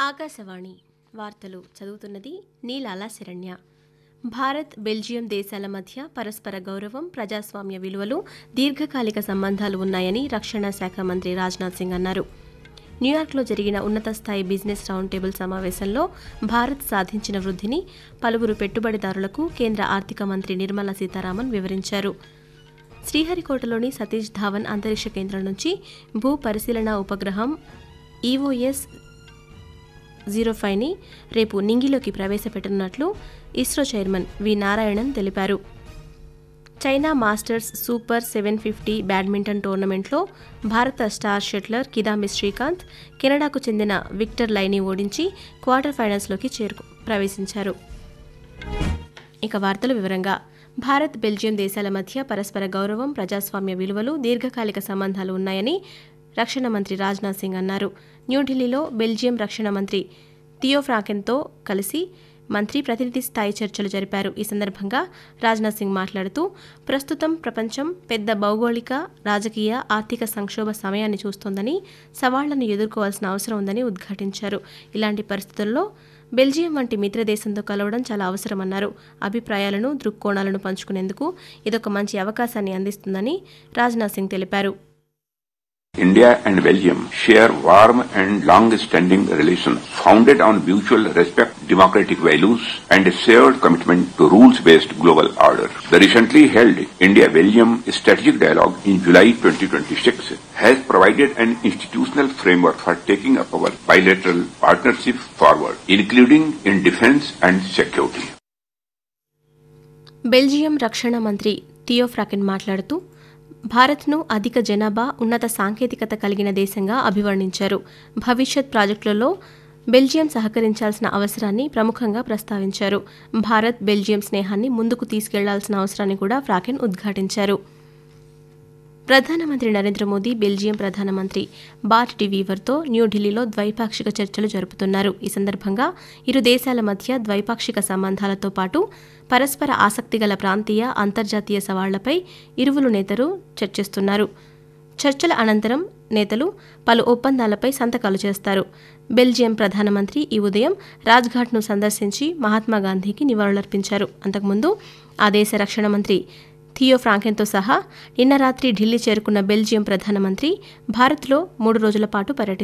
ఆకాశవాణి వార్తలు చదువుతున్నది నీలాల శరణ్య భారత్ బెల్జియం దేశాల మధ్య పరస్పర గౌరవం ప్రజాస్వామ్య విలువలు దీర్ఘకాలిక సంబంధాలు ఉన్నాయని రక్షణ శాఖ మంత్రి రాజ్నాథ్ సింగ్ అన్నారు న్యూయార్క్లో జరిగిన ఉన్నత స్థాయి బిజినెస్ రౌండ్ టేబుల్ సమావేశంలో భారత్ సాధించిన వృద్ధిని పలువురు పెట్టుబడిదారులకు కేంద్ర ఆర్థిక మంత్రి నిర్మలా సీతారామన్ వివరించారు శ్రీహరికోటలోని సతీష్ ధావన్ అంతరిక్ష కేంద్రం నుంచి భూ పరిశీలన ఉపగ్రహం ఈఓఎస్ జీరో ఫైవ్ని రేపు నింగిలోకి ప్రవేశపెట్టనున్నట్లు ఇస్రో చైర్మన్ వి నారాయణన్ తెలిపారు China masters super seven fifty badminton టోర్నమెంట్లో భారత స్టార్ షట్లర్ కిదాంబి శ్రీకాంత్ కెనడాకు చెందిన విక్టర్ లైని ఓడించి క్వార్టర్ ఫైనల్స్లోకి చేరుకు ప్రవేశించారు ఇక వార్తల వివరంగా భారత్ బెల్జియం దేశాల మధ్య పరస్పర గౌరవం ప్రజాస్వామ్య విలువలు దీర్ఘకాలిక సంబంధాలు ఉన్నాయని రక్షణ మంత్రి రాజ్నాథ్ సింగ్ అన్నారు న్యూఢిల్లీలో బెల్జియం రక్షణ మంత్రి థియో ఫ్రాకెన్తో కలిసి మంత్రి ప్రతినిధి స్థాయి చర్చలు జరిపారు ఈ సందర్భంగా రాజ్నాథ్ సింగ్ మాట్లాడుతూ ప్రస్తుతం ప్రపంచం పెద్ద భౌగోళిక రాజకీయ ఆర్థిక సంక్షోభ సమయాన్ని చూస్తోందని సవాళ్లను ఎదుర్కోవాల్సిన అవసరం ఉందని ఉద్ఘాటించారు ఇలాంటి పరిస్థితుల్లో బెల్జియం వంటి మిత్రదేశంతో కలవడం చాలా అవసరమన్నారు అభిప్రాయాలను దృక్కోణాలను పంచుకునేందుకు ఇదొక మంచి అవకాశాన్ని అందిస్తుందని రాజ్నాథ్ సింగ్ తెలిపారు India and Belgium share warm and long-standing relations founded on mutual respect, democratic values, and a shared commitment to rules-based global order. The recently held India-Belgium Strategic Dialogue in July 2026 has provided an institutional framework for taking up our bilateral partnership forward, including in defense and security. Belgium రక్షణ మంత్రి Theo Francken మాట్లాడుతూ భారత్ను అధిక జనాభా ఉన్నత సాంకేతికత కలిగిన దేశంగా అభివర్ణించారు భవిష్యత్ ప్రాజెక్టులలో బెల్జియం సహకరించాల్సిన అవసరాన్ని ప్రముఖంగా ప్రస్తావించారు భారత్ బెల్జియం స్నేహాన్ని ముందుకు తీసుకెళ్లాల్సిన అవసరాన్ని కూడా ఫ్రాకెన్ ఉద్ఘాటించారు ప్రధానమంత్రి నరేంద్ర మోదీ బెల్జియం ప్రధానమంత్రి బాట్ డివీవర్తో న్యూఢిల్లీలో ద్వైపాక్షిక చర్చలు జరుపుతున్నారు ఈ సందర్భంగా ఇరు దేశాల మధ్య ద్వైపాక్షిక సంబంధాలతో పాటు పరస్పర ఆసక్తిగల ప్రాంతీయ అంతర్జాతీయ సవాళ్లపై ఇరువురు నేతలు చర్చిస్తున్నారు చర్చల అనంతరం నేతలు పలు ఒప్పందాలపై సంతకాలు చేస్తారు బెల్జియం ప్రధానమంత్రి ఈ ఉదయం రాజ్ఘాట్ను సందర్శించి మహాత్మాగాంధీకి నివాళులర్పించారు అంతకుముందు ఆ దేశ రక్షణ మంత్రి థియో ఫ్రాంకెన్తో సహా నిన్న రాత్రి ఢిల్లీ చేరుకున్న బెల్జియం ప్రధానమంత్రి భారత్లో మూడు రోజుల పాటు పర్యటిస్తారు